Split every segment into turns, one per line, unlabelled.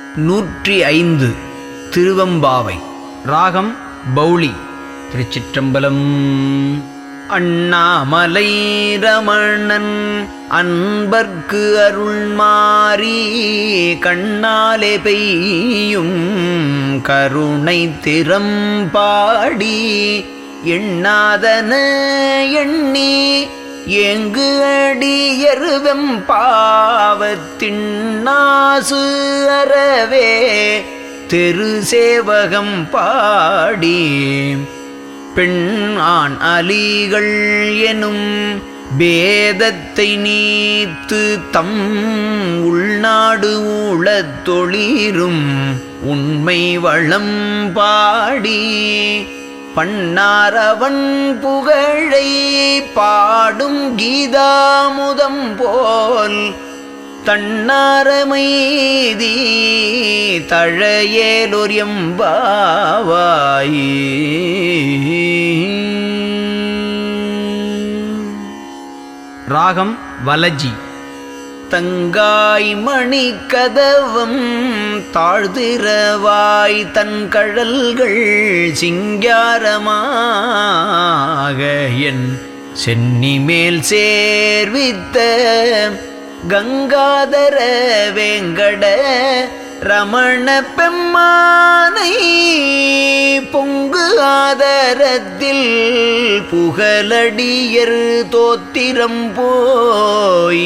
நூற்றி ஐந்து திருவம்பாவை ராகம் பௌளி திருச்சிற்றம்பலம் அண்ணாமலை ரமணன் அன்பர்க்கு அருள் மாறி கண்ணாலே பெய்யும் கருணை திறம் பாடி எண்ணாதன எண்ணி எங்கு அடியருவெம் பாவத்தின் நாசு அறவே தெரு சேவகம் பாடி பெண் ஆண் அலிகள் எனும் பேதத்தை நீத்து தம் உள்நாடு ஊழத் தொழிரும் உண்மை வளம் பாடி பண்ணாரவன் புகழை பாடும் கீதாமுதம் போல் தன்னாரமைதி தழையேலொரியம்பாவாய் ராகம் வலஜி தங்காய் மணி கதவம் தாழ்திரவாய் தன் கழல்கள் சிங்காரமாக என் சென்னி மேல் சேர்வித்த கங்காதர வேங்கட ரமண பெம்மானை பொங்கு ஆதரத்தில் புகழடியர் தோத்திரம் போய்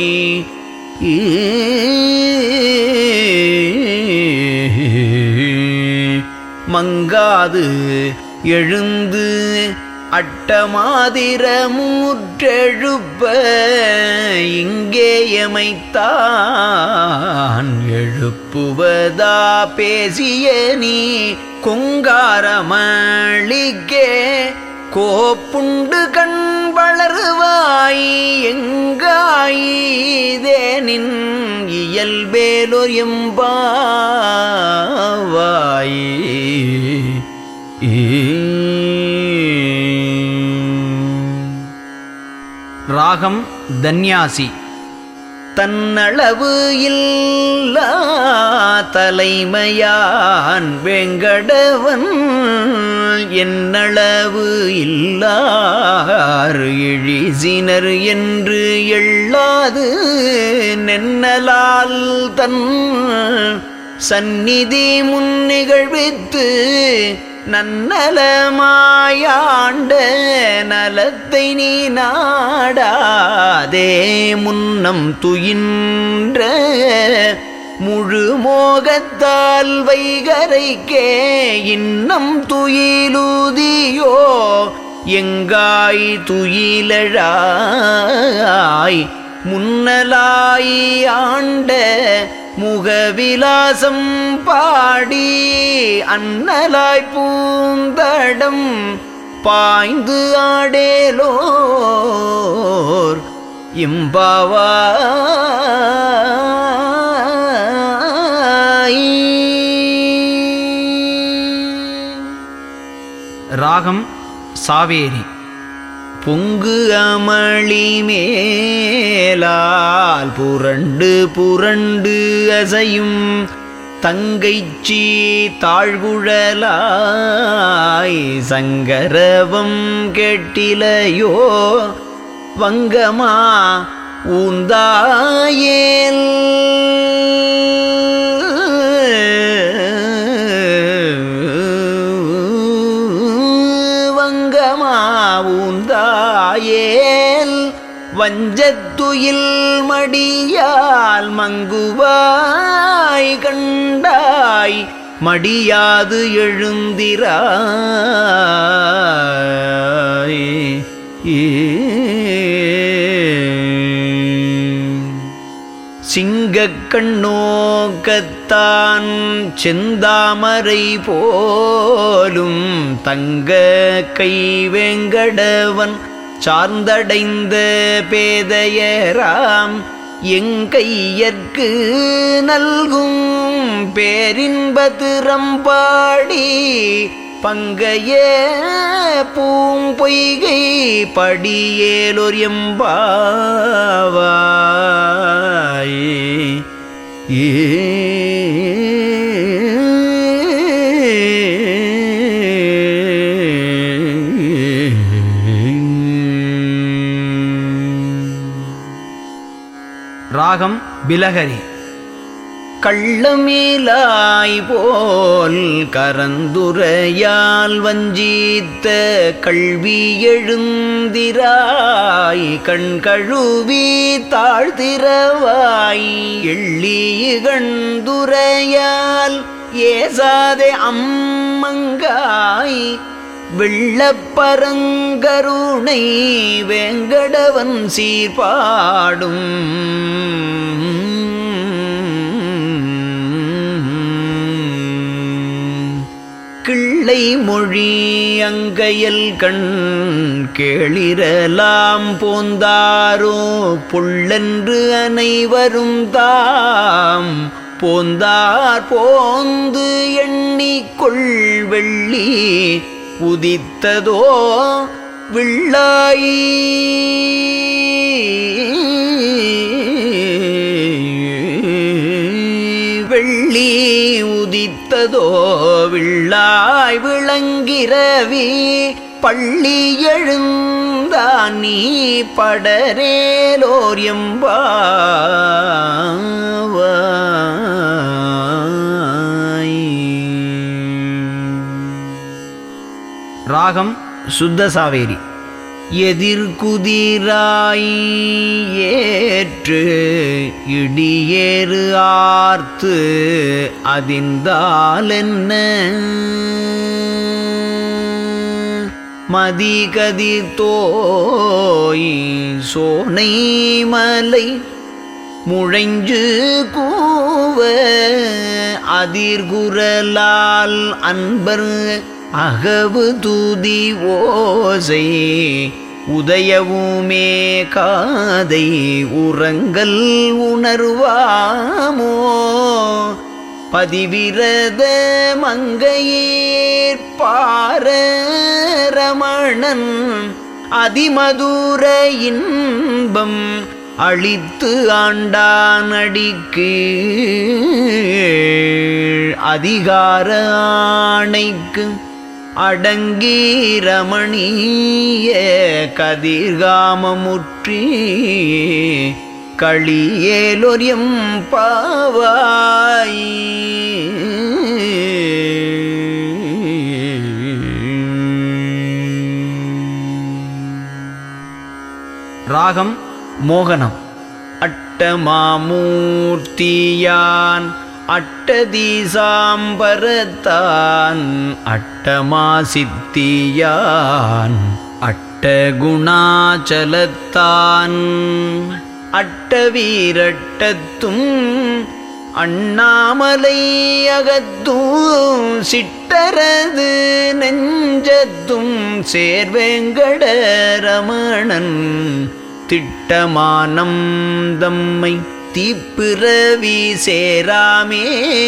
மங்காது எழுந்து அட்டமாதிர மூற்றெழுப்ப இங்கே எமைத்தான் எழுப்புவதா பேசிய நீ கொங்காரமளிக்கே கோப்புண்டு கண் வளருவாய் எங்காயிதேனின் இயல்பேலொர் எம்பாவாய் ராகம் தன்யாசி தன்னளவு இல்லா தலைமையான் வெங்கடவன் என்னளவு இல்லார் இழிசினர் என்று எள்ளாது நென்னலால் தன் சந்நிதி முன்னிகழ்வித்து நன்னலமாயாண்ட நலத்தை நீ நாடாதே முன்னம் துயின்ற முழு மோகத்தால் வைகரைக்கே இன்னம் துயிலுதியோ எங்காய் துயிலழாய் முன்னலாய் ஆண்ட முகவிலாசம் பாடி அன்னலாய் பூந்தடம் பாய்ந்து ஆடேலோர் இம்பாவாய் ராகம் சாவேரி பொங்கு அமளி மேலால் புரண்டு புரண்டு அசையும் தங்கைச்சி தாழ்குழலாய் சங்கரவம் கெட்டிலையோ வங்கமா ஊந்தாயேல் வங்கமாவுந்தாயேல் வஞ்சத்துயில் மடியால் மங்குவாய் கண்டாய் மடியாது எழுந்திராய் சிங்கக் கண்ணோக்கத்தான் செந்தாமரை போலும் தங்க கைவேங்கடவன் சார்ந்தடைந்த பேதையராம் எங்கையற்கு நல்கும் பேரின்பதிரம்பாடி பங்கைய பூம்பொய்கை படியேலொர் எம்பாவாய் ஏ
ராகம் பிலகரி
கள்ளமேலாய் போல் கரந்துரையால் வஞ்சித்த கல்வி எழுந்திராய் கண் கழுவி தாழ்த்திரவாய் எள்ளிகண்டுரையால் ஏசாதே அம்மங்காய் வெள்ளப்பரங்கருணை வேங்கடவன் சீர்பாடும் கிள்ளை மொழி அங்கையல் கண் கேளிரலாம் போந்தாரோ புள்ளென்று அனைவரும் தாம் போந்தார் போந்து எண்ணிக்கொள் வெள்ளி உதித்ததோ விள்ளாய் வெள்ளி உதித்ததோ விள்ளாய் விளங்கிறவி பள்ளி எழுந்தான் நீ படரேலோர் எம்பாவாய்
ராகம் சுத்த சாவேரி
எதிர்குதிராய் ஏற்று இடியேறு ஆர்த்து அதிர்ந்தால் என்ன மதிகதிர் தோய் சோனை மலை முழைஞ்சு கூவ அதிர்குரலால் அன்பர் அகவு தூதி ஓசை உதயவுமே காதை உறங்கல் உணர்வாமோ பதிவிரத மங்கையேற் பாரரமணன் அதிமதுர இன்பம் அழித்து ஆண்டானடிக்கு அதிகார ஆணைக்கு அடங்கி ரமணீய கதிர்காமமுற்றி களியேலொரியம் பாவாய்
ராகம் மோகனம்
அட்டமாமூர்த்தியான் அட்டதீசாம்பரத்தான் அட்டமாசித்தியான் அட்டகுணாச்சலத்தான் அட்டவீரட்டத்தும் அண்ணாமலை அகத்தும் சிட்டரது நெஞ்சத்தும் சேர்வேங்கடரமணன் திட்டமானம் தம்மை தீப்பிறவி சேராமே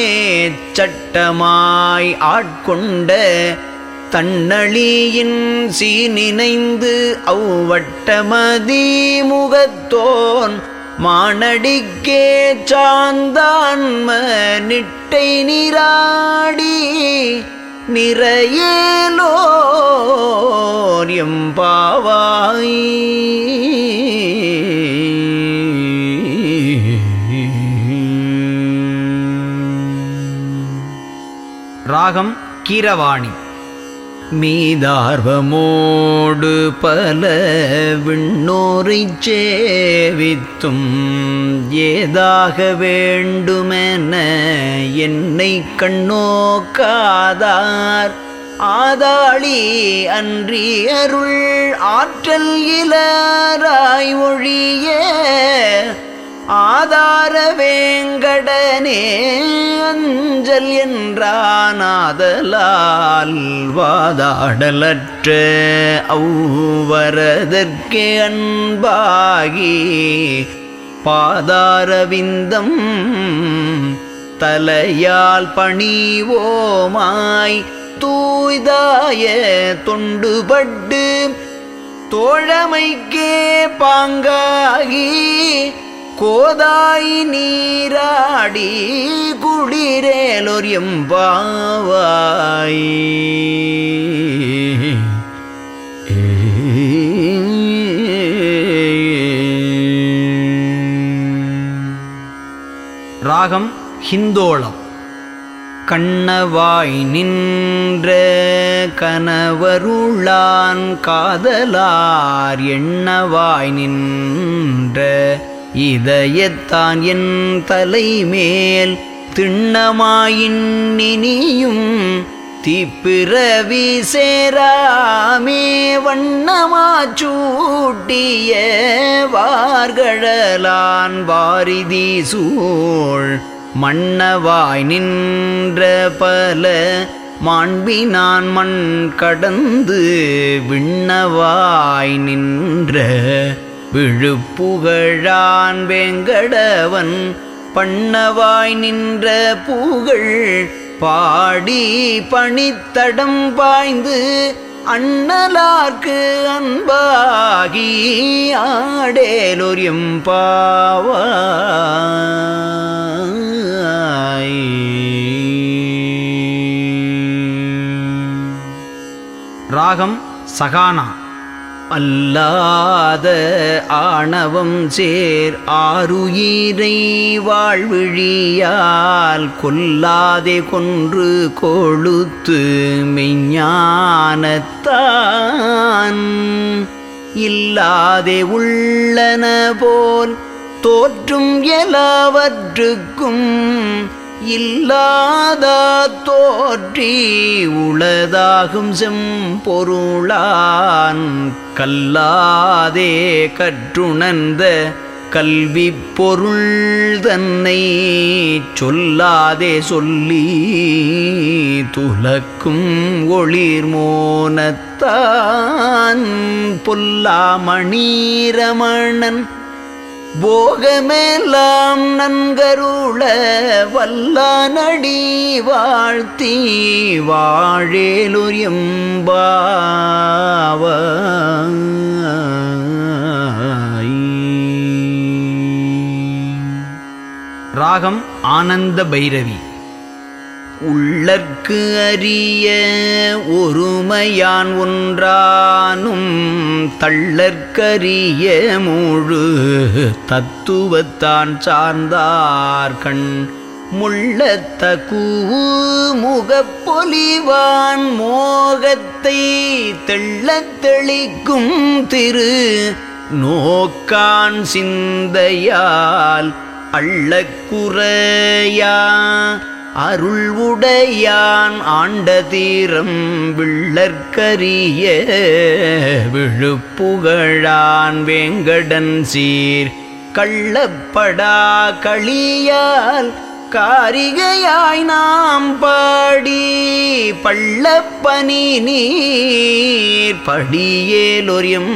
சட்டமாய் ஆட்கொண்ட தன்னழியின் சீனினைந்து அவ்வட்டமதி முகத்தோன் மானடிக்கே சாந்தான்ம நிட்டை நீராடி நிறையலோர் எம்பாவாய்
ராகம் கீரவாணி
மீதார்வமோடு பல விண்ணோரைச் சேவித்தும் ஏதாக வேண்டுமென என்னை கண்ணோக்காதார் ஆதாளி அன்றி அருள் ஆற்றல் இலராய் ஒழிய ஆதார வேங்கடனே அஞ்சல் என்றானாதலால் வாதாடலற்ற ஔவரதற்கே அன்பாகி பாதாரவிந்தம் தலையால் பணிவோமாய் தூய்தாய தொண்டுபட்டு தோழமைக்கே பாங்காகி கோதாய் நீராடி குளிரேலொர் எம்பாவாய்
ராகம் ஹிந்தோளம்
கண்ணவாய் நின்ற கனவருளான் காதலார் எண்ணவாய் நின்ற இதயத்தான் என் தலைமேல் திண்ணமாயின் நினியும் தீப்பிறவி சேராமே வண்ணமாச்சூட்டிய வார்கழலான் வாரிதி சூழ் மன்னவாய் நின்ற பல மாண்பினான் மண் கடந்து விண்ணவாய் நின்ற விழுப்புகழான் வேங்கடவன் பண்ணவாய் நின்ற புகழ் பாடி பணித்தடம் பாய்ந்து அண்ணலார்க்கு அன்பாகி ஆடேலொர் எம்பாவாய்
ராகம் சகானா
அல்லாத ஆணவம் சேர் ஆருயிரை வாழ்விழியால் கொல்லாதே கொன்று கொழுத்து மெஞ்ஞானத்தான் இல்லாதே உள்ளன போல் தோற்றும் எல்லாவற்றுக்கும் இல்லாத தோற்றி உளதாகும் செம்பொருளான் கல்லாதே கற்றுணர்ந்த கல்வி பொருள் தன்னை சொல்லாதே சொல்லி துலக்கும் ஒளிர் மோனத்தான் பொல்லாமணீரமணன் போகமெல்லாம் நன்கருள வல்லானடி வாழ்த்தி வாழேலுரியம்பாவாய்
ராகம் ஆனந்த பைரவி
உள்ளற்கு அறிய ஒருமையான் ஒன்றானும் தள்ளற்கரிய முழு தத்துவத்தான் சார்ந்தார் கண் முள்ளத்த முகப்பொலிவான் மோகத்தை தெள்ளத் தெளிக்கும் திரு நோக்கான் சிந்தையால் அள்ளக்குறையா அருள் உடையான் ஆண்ட தீரம் விள்ளற்கரிய விழுப்புகழான் வேங்கடன் சீர் கள்ளப்படா களியால் காரிகையாய் நாம் பாடி பள்ளப்பனி நீர் படியேலொரியம்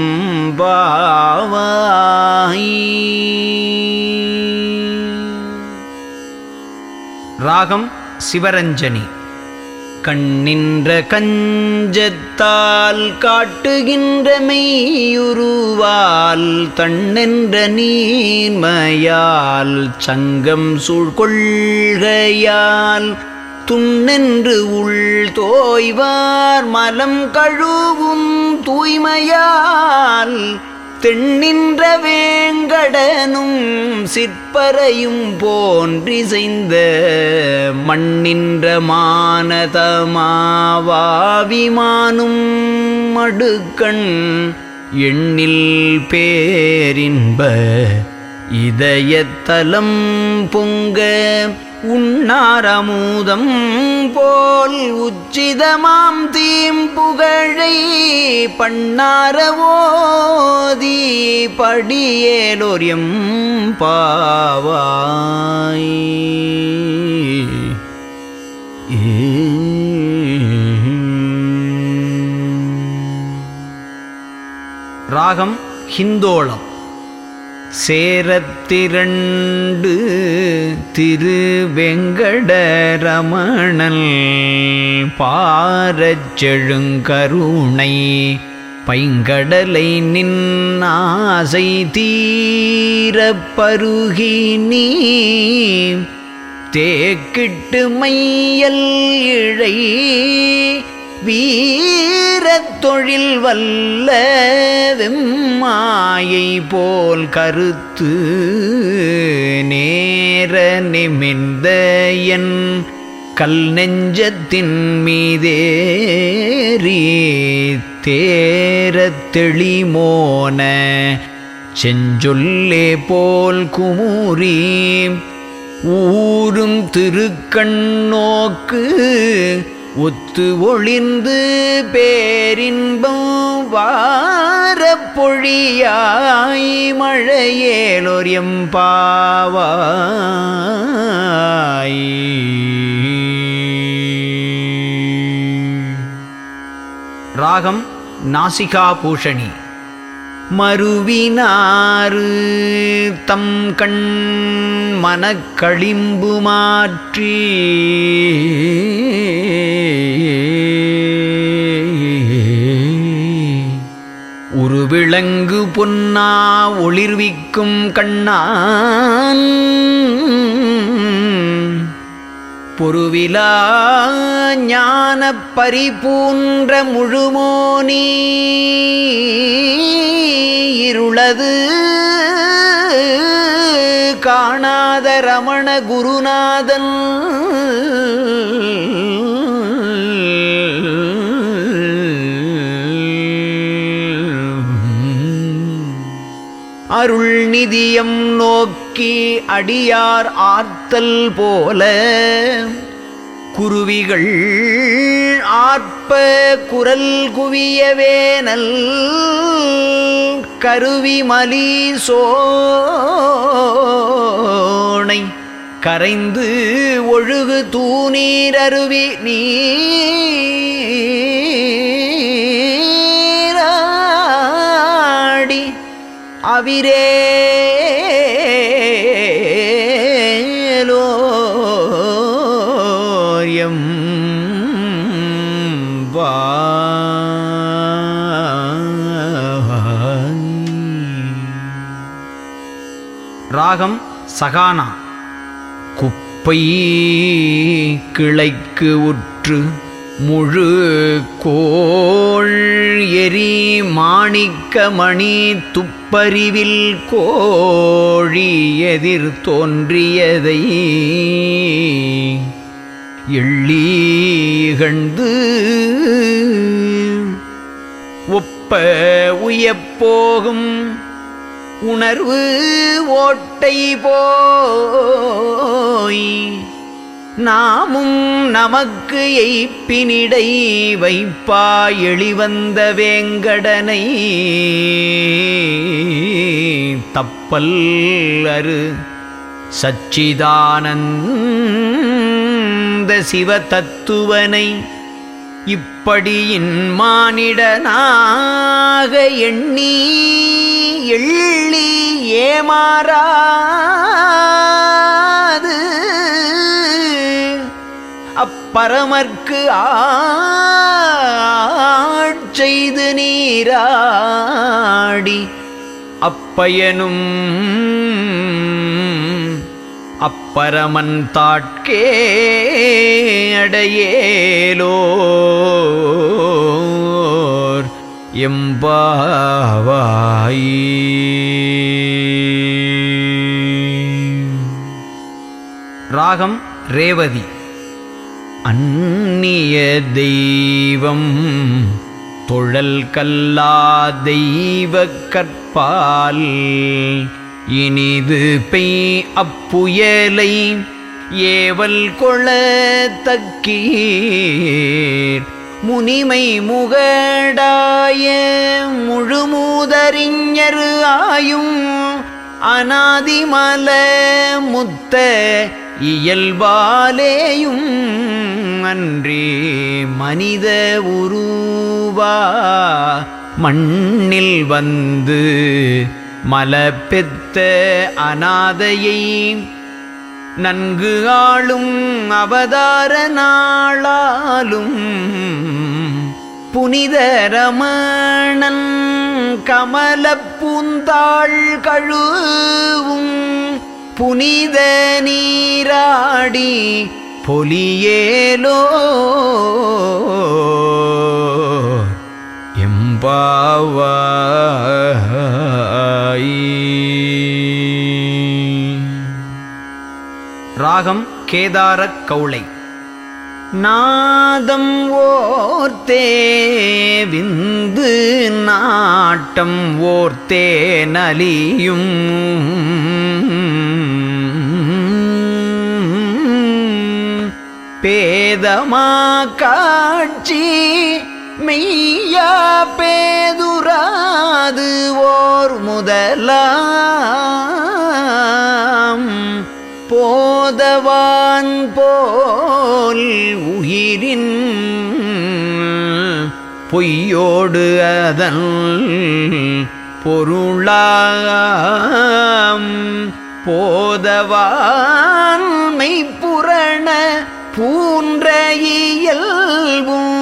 பாவாய்
ராகம் சிவரஞ்சனி
கண்ணின்ற கஞ்சத்தால் காட்டுகின்ற மெய்யுருவால் தன்னென்ற நீர்மையால் சங்கம் சூழ்கொள்கையால் துண்ணென்று உள் தோய்வார் மலம் கழுவும் தூய்மையால் தென்னின்ற வேங்கடனும் சிற்பரையும் போன்றிசைந்த மண்ணின்ற மானதமாவாவிமானும் மடுக்கண் எண்ணில் பேரின்ப இதயத்தலம் பொங்க உண்ணாரமூதம் போல் உச்சிதமாம் தீம்புகழை பண்ணாரவோதி படியேலோரியம் பாவாய்
ராகம் ஹிந்தோளம்
சேரத்திரண்டு திரு வெங்கடரமணல் பாரச் செழுங்கருணை பைங்கடலை நின்னாசை தீரப் பருகி நீ தேக்கிட்டு மையல் இழை வீரத் தொழில் வல்ல வெம்மாயை போல் கருத்து நேர நிமிர்ந்த என் கல் நெஞ்சத்தின் மீதேறி தேரத் தெளிமோன செஞ்சொல்லே போல் குமுறி ஊரும் திருக்கண்ணோக்கு ஒத்து ஒளிர்ந்து பேரின்பம் வாரப் பொழியாய் மழையேலோர் எம்பாவாய்
ராகம் நாசிகா பூஷணி
மறுவினாறு தம் கண் மனக்களிம்பு மாற்றி உருவிளங்கு பொன்னா ஒளிர்விக்கும் கண்ணான் பொருவிலா ஞான பரிபூன்ற முழுமோனி இருளது காணாத ரமண குருநாதன் அருள் நிதியம் நோக்கி அடியார் ஆர்த்தல் போல குருவிகள் ஆர்ப்ப குரல் குவியவேனல் கருவி மலி சோணை கரைந்து ஒழுகு தூநீர் அருவி நீராடி அவிரேலோயம்
ராகம் சகானா
குப்பை கிளைக்கு உற்று முழு கோள் எரி மாணிக்க மணி துப்பறிவில் கோழி எதிர் தோன்றியதை எள்ளீகழ்ந்து ஒப்ப உயப்போகும் உணர்வு ஓட்டை போய் நாமும் நமக்கு எய்ப்பினிடை வைப்பா எளிவந்த வேங்கடனை தப்பல் அரு சச்சிதானந்த சிவ தத்துவனை இப்படியின் மானிடனாக எண்ணி எள்ளி ஏமாறாது அப்பரமர்க்கு ஆட்செய்து நீராடி அப்பயனும் அப்பரமன் தாட்கே அடையேலோர் எம்பாவாய்
ராகம் ரேவதி
அந்நிய தெய்வம் தொழல் கல்லா தெய்வ கற்பால் இனிது பெய் அப்புயலை ஏவல் கொள தக்கீர் முனிமை முகடாய முழுமூதறிஞர் ஆயும் அநாதிமல முத்த இயல்பாலேயும் அன்றே மனித உருவா மண்ணில் வந்து மலப்பெத்த அநாதையை நன்கு ஆளும் அவதார நாளாலும் புனித ரமணன் கமல பூந்தாள் கழுவும் புனித நீராடி பொலியேலோ எம்பாவாய்
ராகம் கேதாரக் கௌளை
நாதம் ஓர்த்தே விந்து நாட்டம் ஓர்த்தே நலியும் பேதமா காட்சி மெய்யா பேதுராது ஓர் முதலாம் போதவான் போல் உயிரின் பொய்யோடு அதன் பொருளாம் போதவான் மெய்ப்புரண பூன்ற இயல்பும்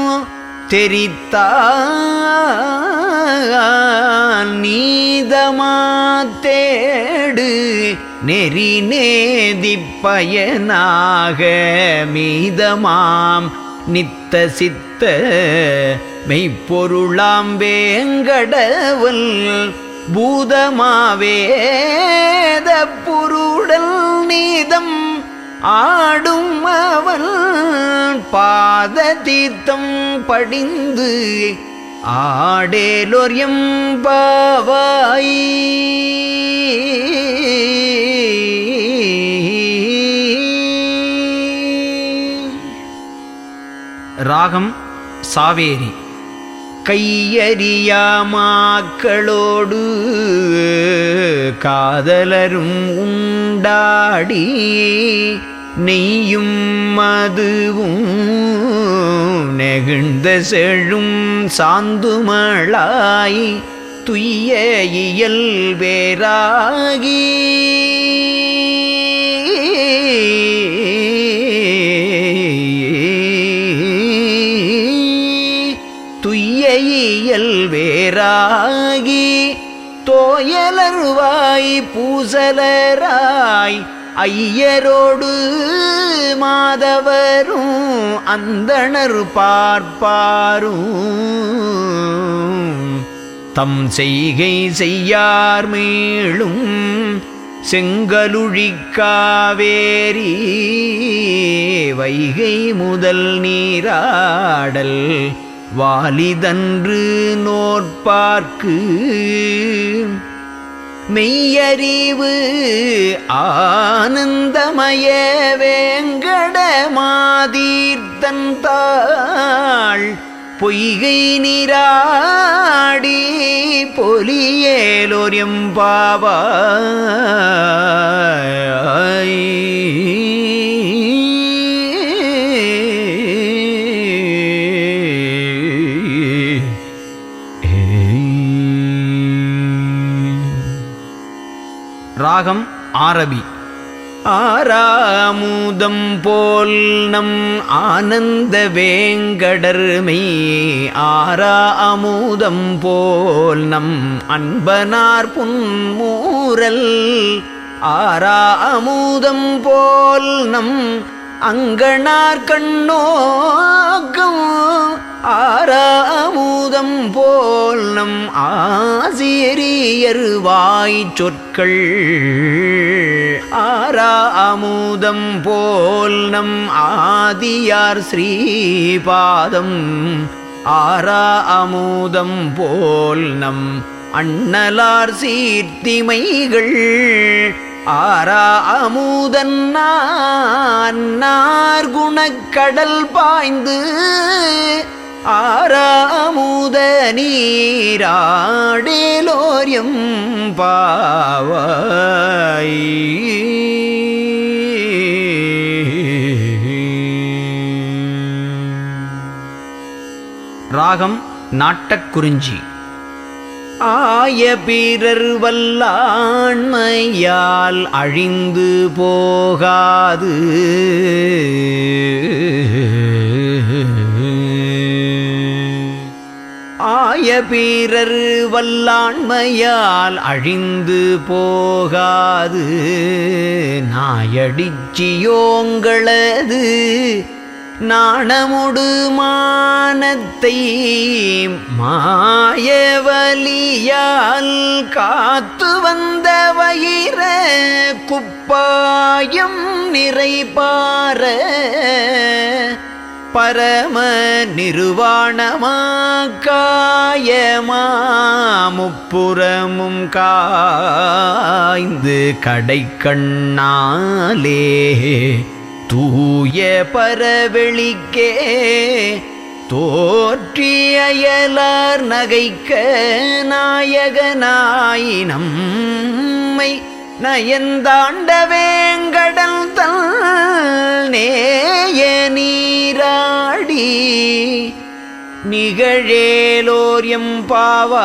தெரித்தான் நீதமா தேடு நெறி நேதிப் பயனாக மீதமாம் நித்த சித்த மெய்ப்பொருளாம் வேங்கடவல் பூதமாவேத புருடல் நீதம் ஆடும் அவன் பாத தீர்த்தம் படிந்து ஆடேலோர் எம்பாவாய்
ராகம் சாவேரி
கையறியாமாக்களோடு காதலரும் உண்டாடி நெய்யும் மதுவும் நெகிழ்ந்த செழும் சாந்துமளாய் துய்ய இயல் வேறாகி துய்ய இயல் வேறாகி தோயலர்வாய் பூசலராய் ஐயரோடு மாதவரும் அந்தணர் பார்ப்பாரும் தம் செய்கை செய்யார் மீளும் செங்கலுழி காவேரி வைகை முதல் நீராடல் வாலிதன்று நோற்பார்க்கு மெய்யறிவு ஆனந்தமய வேங்கடமாதீர்த்தன் தாள் பொய்கை நீராடி பொலியேலோரியம்
ராகம் ஆரபி
ஆராமுதம் போல் நம் ஆனந்த வேங்கடர்மை ஆரா அமுதம் போல் நம் அன்பனார் புன்மூரல் ஆரா அமுதம் போல் நம் அங்கனார் கண்ணோக்கம் ஆரா அமுதம் போல் நம் ஆசிரியர் வாய் சொற்கள் ஆரா அமுதம் போல் நம் ஆதியார் ஸ்ரீபாதம் ஆரா அமுதம் போல் நம் அண்ணலார் சீர்த்திமைகள் ஆரா அமுதன் நார் குணக்கடல் பாய்ந்து ஆறாமுத நீராடேலோரியம் பாவாய்
ராகம் நாட்டக்குறிஞ்சி
ஆய பிறர் வல்லாண்மையால் அழிந்து போகாது ஆய பிறர் வல்லாண்மையால் அழிந்து போகாது நாயடிச்சியோங்களது நாணமுடு மானத்தை மாயவலியால் காத்து வந்த வயிற குப்பாயம் நிறைபார பரம நிர்வாணமாக்காயமா முப்புறமும் காய்ந்து கடை கண்ணாலே தூய பரவெளிக்கே தோற்றி அயலார் நகைக்க நாயகனாய் நம்மை நயந்தாண்ட வேங்கடல் தல் நேய நீராடி நிகழேலோர் எம்பாவா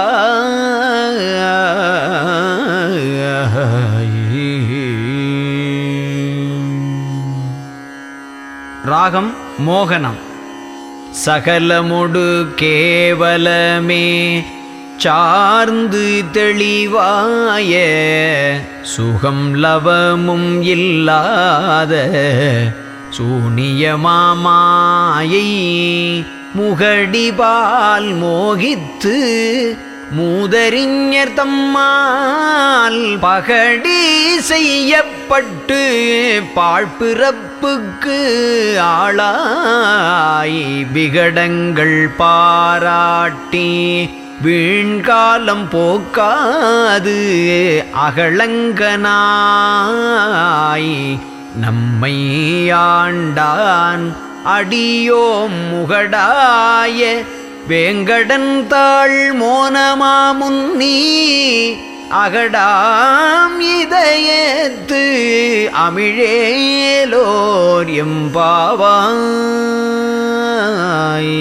ராகம் மோகனம்
சகலமுடு கேவலமே சார்ந்து தெளிவாய சுகம் லவமும் இல்லாத சூனியமாமாயை முகடிபால் மோகித்து மூதறிஞர் தம்மால் பகடி செய்யப்பட்டு பாழ்பிறப்புக்கு ஆளாய் விகடங்கள் பாராட்டி வீண்காலம் போக்காது அகலங்கனாய் நம்மை ஆண்டான் அடியோம் முகடாய வேங்கடன் தாள் மோனமாமுன்னி அகடாம் இதயத்து அமிழேலோர் எம்பாவாய்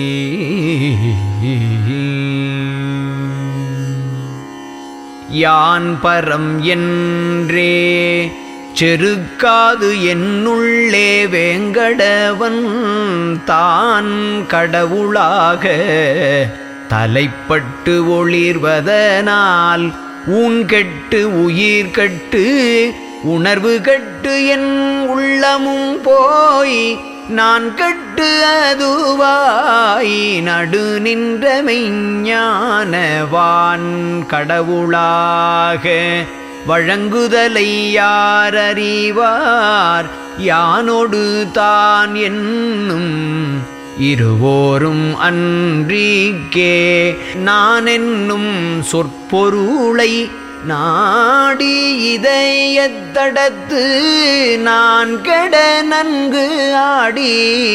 யான் பரம் என்றே செருக்காது என்னுள்ளே வேங்கடவன் தான் கடவுளாக தலைப்பட்டு ஒளிர்வதனால் ஊன் கெட்டு உயிர் கெட்டு உணர்வு கெட்டு என் உள்ளமும் போய் நான் கட்டு அதுவாய் நடு நின்ற மெஞ்ஞானவான் கடவுளாக வழங்குதலை யாரறிவார் யானொடு தான் என்னும் இருவோரும் அன்றிக்கே நான் என்னும் சொற்பொருளை நாடி இதயத்தடத்து நான் கெட நன்கு ஆடி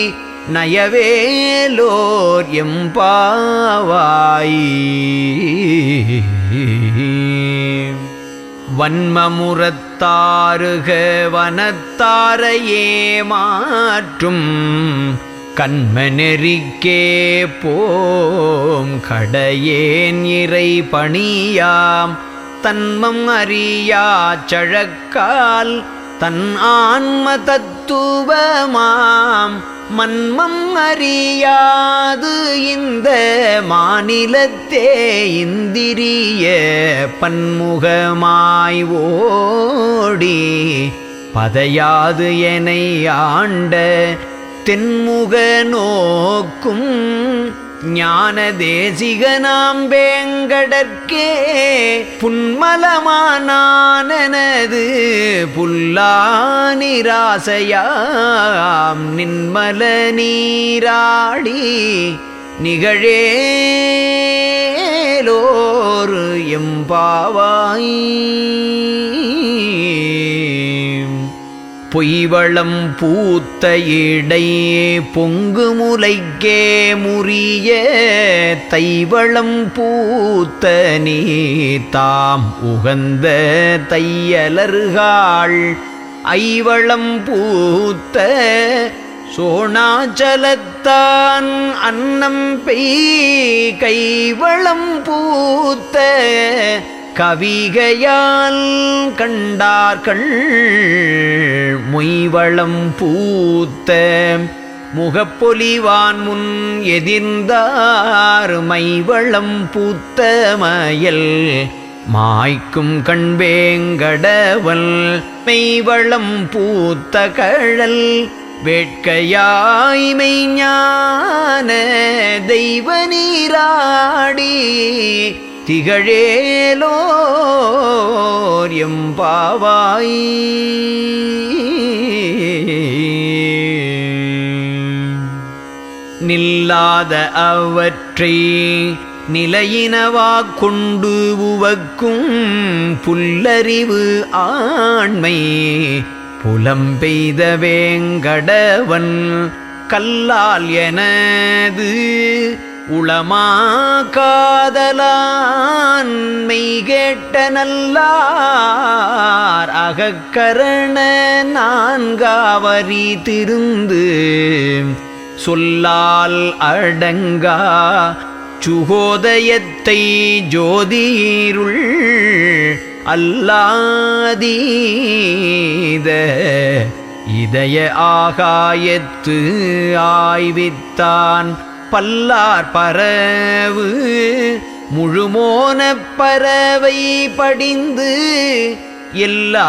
நயவேலோர் எம்பாவாய் வன்மமுறத்தாருக வனத்தாரையே மாற்றும் கண்மநெறிக்கே போம் கடையேன் இறை பணியாம் தன்மம் அறியா சழக்கால் தன் ஆன்ம தத்துவமாம் மன்மம் அறியாது இந்த மாநிலத்தே இந்திரிய பன்முகமாய் ஓடி பதையாது எனை ஆண்ட தென்முக நோக்கும் ஞான தேசிகனாம் வேங்கடற்கே புன்மலமானானது புல்லானிராசையாம் நின்மல நீராடி நிகழேலோர் எம்பாவாய் பொய்வளம் பூத்த இடை பொங்கு முலைக்கே முறிய தைவளம் பூத்த நீ தாம் உகந்த தையலர்காள் ஐவளம் பூத்த சோணாச்சலத்தான் அன்னம் பெய் கைவளம் பூத்த கவிகையால் கண்டார்கள் மொய்வளம் பூத்த முகப்பொலிவான் முன் எதிர்ந்தார் மைவளம் பூத்த மயல் மாய்க்கும் கண்வேங்கடவல் மெய்வளம் பூத்த கழல் வேட்கையாய்மை ஞான தெய்வ நீராடி திகழேலோர் எம்பாவாய் நில்லாத அவற்றை நிலையினவாக் கொண்டு உவக்கும் புல்லறிவு ஆண்மை புலம்பெய்த வேங்கடவன் கல்லால் எனது உளமா காதலான்மை கேட்ட நல்லார் அகக்கரண நான்காவரி திருந்து சொல்லால் அடங்கா சுகோதயத்தை ஜோதியிருள் அல்லாதீத இதய ஆகாயத்து ஆய்வித்தான் பல்லார் பரவு முழுமோன பறவை படிந்து எல்லா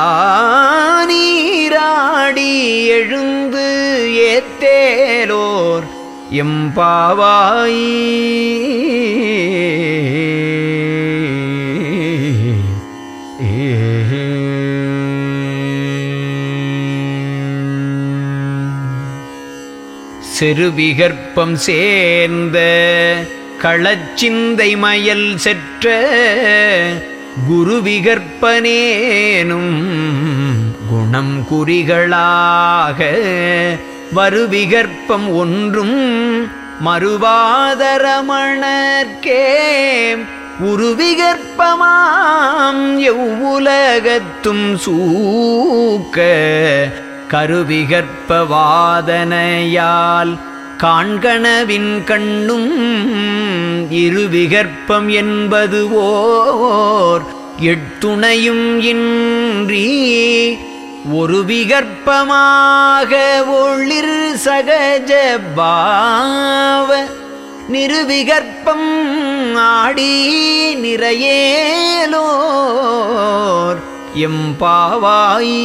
நீராடி எழுந்து ஏத்தேலோர் எம்பாவாய் செருவிகற்பம் சேர்ந்த களச்சிந்தை மயல் செற்ற குருவிகற்பனேனும் குணம் குறிகளாக வருவிகற்பம் ஒன்றும் மறுவாதரமணர்க்கே உருவிகற்பமாம் எவ்வுலகத்தும் சூக்க கருவிகற்ப வாதனையால் காண்கணவின் கண்ணும் இருவிகற்பம் என்பது ஓர் எட்டுணையும் இன்றி ஒரு விகற்பமாக ஒளிர் சகஜ பாவ நிருவிகற்பம் ஆடி நிறையேலோர் எம்பாவாய்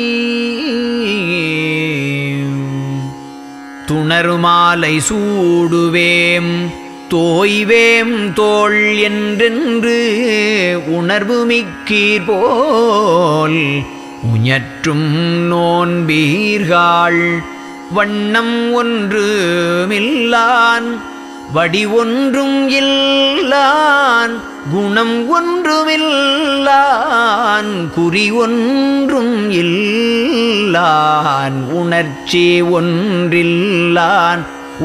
துணருமாலை சூடுவேம் தோய்வேம் தோள் என்றென்று உணர்வு மிக்கீர் போல் உஞற்றும் நோன்பீர்கள் வண்ணம் ஒன்று மில்லான் வடி ஒன்றும் இல்லான் குணம் ஒன்றுமில்லான் குறி ஒன்றும் இல்லான் உணர்ச்சி ஒன்றில்லான்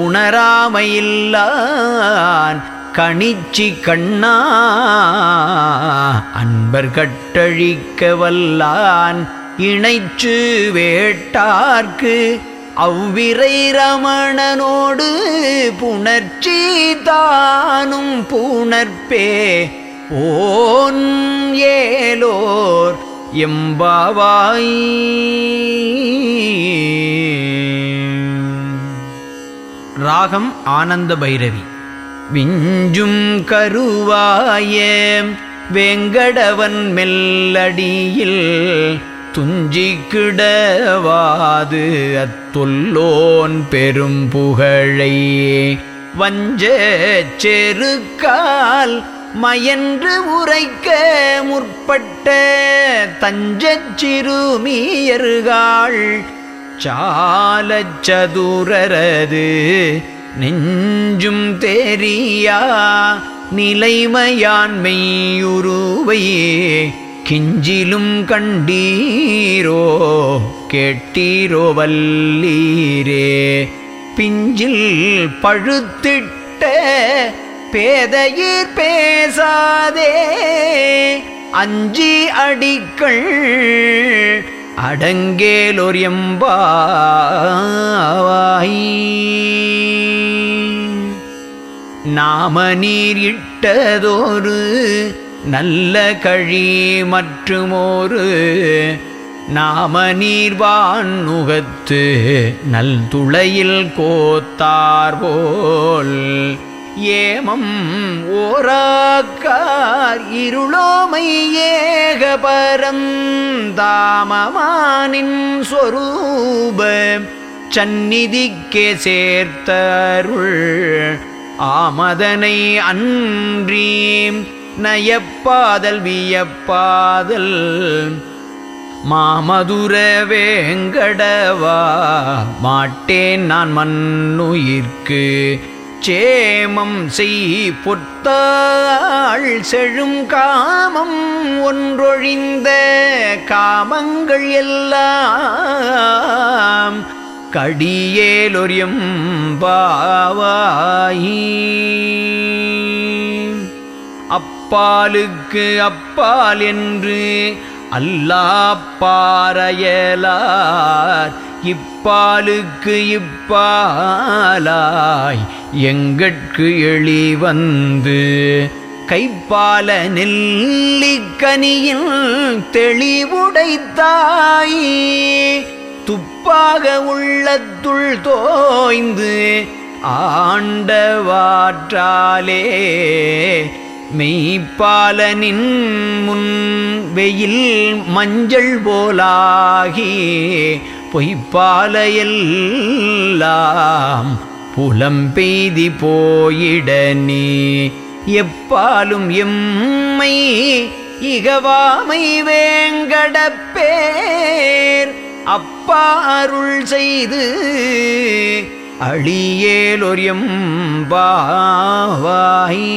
உணராமையில்லான் கணிச்சி கண்ணா அன்பர் கட்டழிக்க வல்லான் இணைச்சு வேட்டார்க்கு அவ்விரை ரமணனோடு புணர்ச்சி தானும் புணர்ப்பே ஓன் ஏலோர் எம்பாவாய்
ராகம் ஆனந்த பைரவி
விஞ்சும் கருவாய வேங்கடவன் மெல்லடியில் துஞ்சி கிடவாது அத்தொல்லோன் பெரும் புகழை வஞ்ச செருக்கால் மயன்று உரைக்க முற்பட்ட தஞ்சச் சிறுமியர்கள் சாலச் சதுரரது நெஞ்சும் தெரியா நிலைமையான்மையுருவை கிஞ்சிலும் கண்டீரோ கேட்டீரோ வல்லீரே பிஞ்சில் பழுத்திட்ட பேதையீர் பேசாதே அஞ்சி அடிக்கள் அடங்கேலொர் எம்பாவாய் நாம நீர் இட்டதொரு நல்ல கழி மற்றுமோரு நாம நீர்வான் நுகத்து நல் துளையில் கோத்தார் போல் ஏமம் ஓராக்கார் இருளோமை ஏகபரம் தாமமானின் சொரூப சந்நிதிக்கே சேர்த்தருள் ஆமதனை அன்றி நயப்பாதல் வியப்பாதல் மாமதுர வேங்கடவா மாட்டேன் நான் மண்ணுயிர்க்கு சேமம் செய் பொத்தாள் செழும் காமம் ஒன்றொழிந்த காமங்கள் எல்லாம் கடியேலொரியம் பாவாயி அப்பாலுக்கு அப்பால் என்று அல்லாப்பாறையலார் இப்பாலுக்கு இப்பாலாய் எங்கட்கு எளி வந்து கைப்பால நெல்லிக்கனியில் தெளிவுடைத்தாய் துப்பாக உள்ளத்துள் தோய்ந்து ஆண்டவாற்றாலே மெய்ப்பாலனின் முன் வெயில் மஞ்சள் போலாகி பொய்ப்பாலையெல்லாம் புலம் பெய்தி போயிட நீ எப்பாலும் எம்மை இகவாமை வேங்கடப்பேர் அப்பா அருள் செய்து அழியேலொரியம் பாவாய்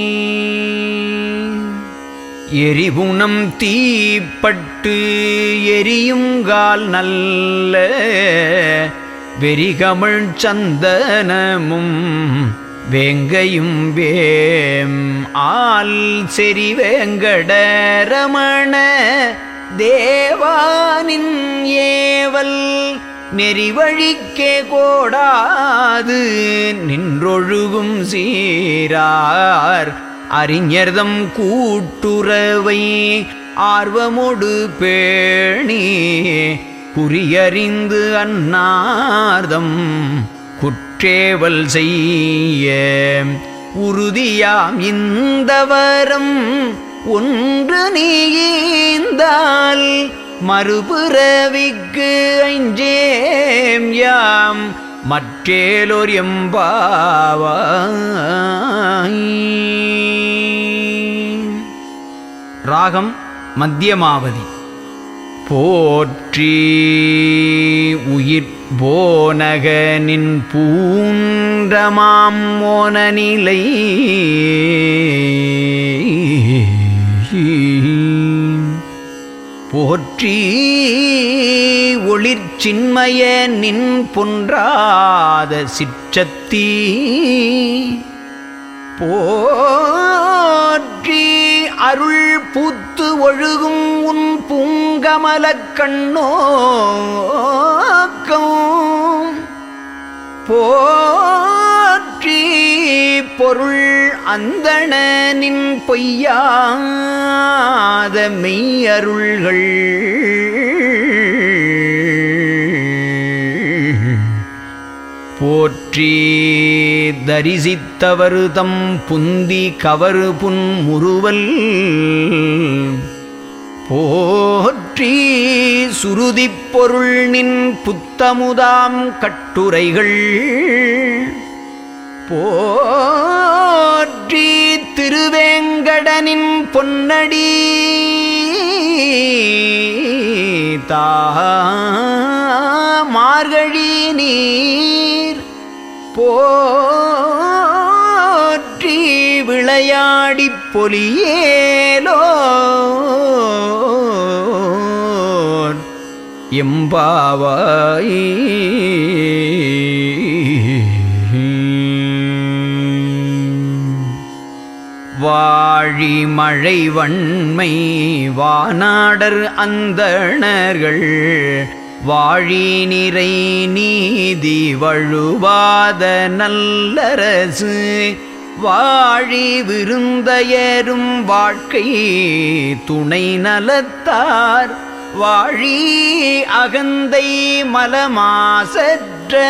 எரிவுணம் தீப்பட்டு எரியுங்கால் நல்ல வெறிகமிழ் சந்தனமும் வேங்கையும் வேம் ஆல் செறி வேங்கடரமண தேவானின் ஏவல் நெறிவழிக்கே கோடாது நின்றொழுகும் சீரார் அறிஞர்தம் கூட்டுறவை ஆர்வமொடு பேணி குறியறிந்து அன்னார்தம் குற்றேவல் செய்ய உறுதியாம் இந்த வரம் ஒன்று நீந்தால் மறுபிறவிக்கு ஐஞ்சேம் யாம் மற்றேலோர் எம்பாவாய்
ராகம் மத்தியமாவதி
போற்றி உயிர் போனகனின் பூன்றமாம் மோனநிலை போற்றி ஒளிர்ச்சின்மய நின் பொன்றாத சிற்றத்தி போற்றி அருள் பூத்து ஒழுகும் உன் பூங்கமலக் கண்ணோக்கம் போற்றி பொருள் அந்தணனின் பொய்யாத மெய்யருள்கள் போற்றி தரிசித்தவரு தம் புந்தி கவரு புன் முறுவல் போற்றி சுருதிப் பொருள் நின் புத்தமுதாம் கட்டுரைகள் போற்றி திருவேங்கடனின் பொன்னடி தா மார்கழி நீர் போற்றி விளையாடிப் பொலியேலோ எம்பாவாய் வாழி மழை வன்மை வானாடர் அந்தணர்கள் வாழி நிறை நீதி வழுவாத நல்லரசு வாழி விருந்தையரும் வாழ்க்கை துணை நலத்தார் வாழி அகந்தை மலமாசற்ற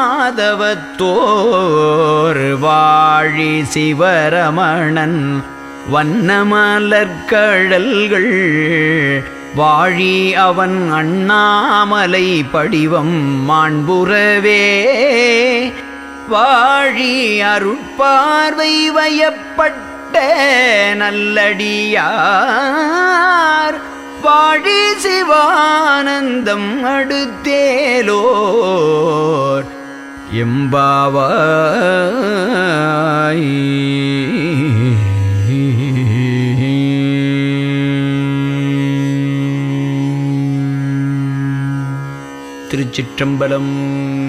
மாதவத்தோர் வாழி சிவரமணன் வண்ணமலர்கழல்கள் வாழி அவன் அண்ணாமலை படிவம் மாண்புறவே வாழி அருட்பார்வை வயப்பட்ட நல்லடியார் வாழி சிவானந்தம் அடுத்தேலோர் எம்பாவாய் திருச்சிற்றம்பலம்